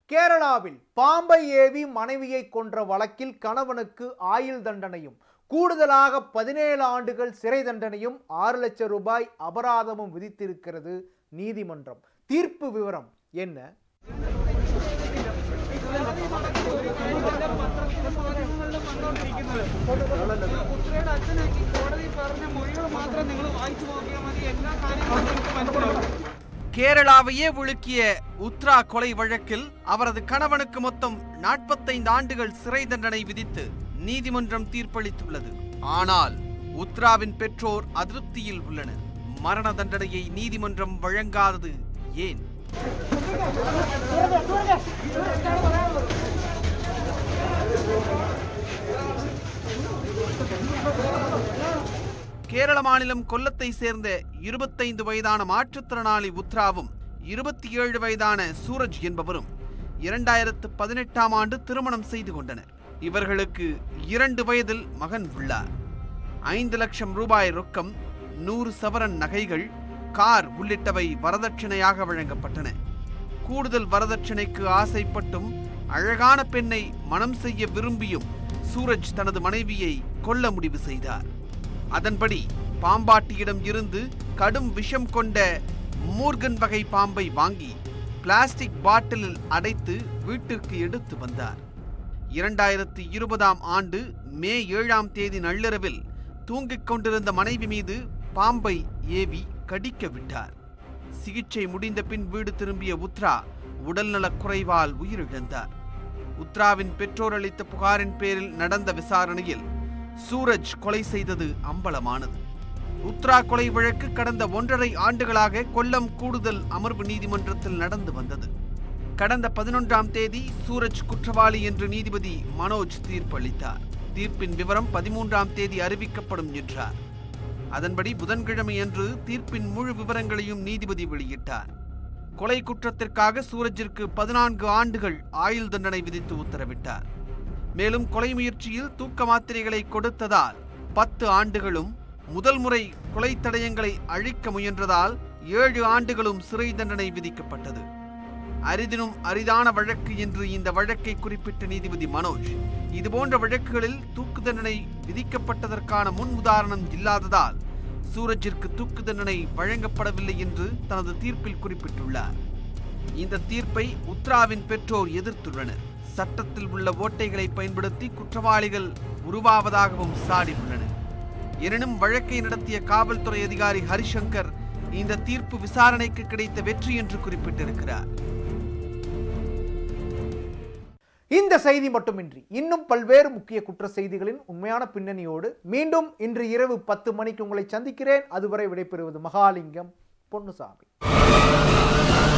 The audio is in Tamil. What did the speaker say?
கேரளாவில் பாம்பை ஏவி மனைவியை கொன்ற வழக்கில் கணவனுக்கு ஆயுள் தண்டனையும் கூடுதலாக பதினேழு ஆண்டுகள் சிறை தண்டனையும் ஆறு லட்சம் ரூபாய் அபராதமும் விதித்திருக்கிறது நீதிமன்றம் தீர்ப்பு விவரம் என்ன കുട്ടിയുടെ അച്ഛന് ഈ കോടതി പറഞ്ഞ മൊഴികൾ മാത്രം നിങ്ങൾ വായിച്ചു നോക്കിയാൽ മതി എല്ലാ കാര്യങ്ങളും നിങ്ങൾക്ക് മനസ്സിലാവും கேரளாவையே உலுக்கிய உத்ரா கொலை வழக்கில் அவரது கணவனுக்கு மொத்தம் நாற்பத்தைந்து ஆண்டுகள் சிறை தண்டனை விதித்து நீதிமன்றம் தீர்ப்பளித்துள்ளது ஆனால் உத்ராவின் பெற்றோர் அதிருப்தியில் உள்ளனர் மரண தண்டனையை நீதிமன்றம் வழங்காதது ஏன் கேரள மாநிலம் கொல்லத்தை சேர்ந்த இருபத்தைந்து வயதான மாற்றுத்திறனாளி உத்ராவும் இருபத்தி ஏழு வயதான சூரஜ் என்பவரும் இரண்டாயிரத்து பதினெட்டாம் ஆண்டு திருமணம் செய்து கொண்டனர் இவர்களுக்கு இரண்டு வயதில் மகன் உள்ளார் ஐந்து லட்சம் ரூபாய் ரொக்கம் நூறு சவரன் நகைகள் கார் உள்ளிட்டவை வரதட்சணையாக வழங்கப்பட்டன கூடுதல் வரதட்சணைக்கு ஆசைப்பட்டும் அழகான பெண்ணை மனம் செய்ய விரும்பியும் சூரஜ் தனது மனைவியை கொல்ல முடிவு செய்தார் அதன்படி பாம்பாட்டியிடம் இருந்து கடும் விஷம் கொண்ட மூர்கன் வகை பாம்பை வாங்கி பிளாஸ்டிக் பாட்டிலில் அடைத்து வீட்டிற்கு எடுத்து வந்தார் இரண்டாயிரத்தி இருபதாம் ஆண்டு மே ஏழாம் தேதி நள்ளிரவில் தூங்கிக் கொண்டிருந்த மனைவி மீது பாம்பை ஏவி கடிக்க விட்டார் சிகிச்சை முடிந்த பின் வீடு திரும்பிய உத்ரா உடல்நலக் குறைவால் உயிரிழந்தார் உத்ராவின் பெற்றோர் அளித்த புகாரின் பேரில் நடந்த விசாரணையில் சூரஜ் கொலை செய்தது அம்பலமானது உத்ரா கொலை வழக்கு கடந்த ஒன்றரை ஆண்டுகளாக கொல்லம் கூடுதல் அமர்வு நீதிமன்றத்தில் நடந்து வந்தது கடந்த பதினொன்றாம் தேதி சூரஜ் குற்றவாளி என்று நீதிபதி மனோஜ் தீர்ப்பளித்தார் தீர்ப்பின் விவரம் பதிமூன்றாம் தேதி அறிவிக்கப்படும் என்றார் அதன்படி புதன்கிழமையன்று தீர்ப்பின் முழு விவரங்களையும் நீதிபதி வெளியிட்டார் கொலை குற்றத்திற்காக சூரஜிற்கு பதினான்கு ஆண்டுகள் ஆயுள் தண்டனை விதித்து உத்தரவிட்டார் மேலும் கொலை முயற்சியில் தூக்க மாத்திரைகளை கொடுத்ததால் பத்து ஆண்டுகளும் முதல் முறை கொலை தடயங்களை அழிக்க முயன்றதால் ஏழு ஆண்டுகளும் சிறை தண்டனை விதிக்கப்பட்டது அரிதினும் அரிதான வழக்கு என்று இந்த வழக்கை குறிப்பிட்ட நீதிபதி மனோஜ் இதுபோன்ற வழக்குகளில் தூக்கு தண்டனை விதிக்கப்பட்டதற்கான முன் உதாரணம் இல்லாததால் சூரஜிற்கு தூக்கு தண்டனை வழங்கப்படவில்லை என்று தனது தீர்ப்பில் குறிப்பிட்டுள்ளார் இந்த தீர்ப்பை உத்ராவின் பெற்றோர் எதிர்த்துள்ளனர் சட்டத்தில் உள்ள ஓட்டைகளை பயன்படுத்தி குற்றவாளிகள் உருவாவதாகவும் சாடியுள்ளனர் எனினும் வழக்கை நடத்திய காவல்துறை அதிகாரி ஹரிசங்கர் இந்த தீர்ப்பு விசாரணைக்கு கிடைத்த வெற்றி என்று குறிப்பிட்டிருக்கிறார் இந்த செய்தி மட்டுமின்றி இன்னும் பல்வேறு முக்கிய குற்ற செய்திகளின் உண்மையான பின்னணியோடு மீண்டும் இன்று இரவு பத்து மணிக்கு உங்களை சந்திக்கிறேன் அதுவரை விடைபெறுவது மகாலிங்கம் பொன்னுசாமி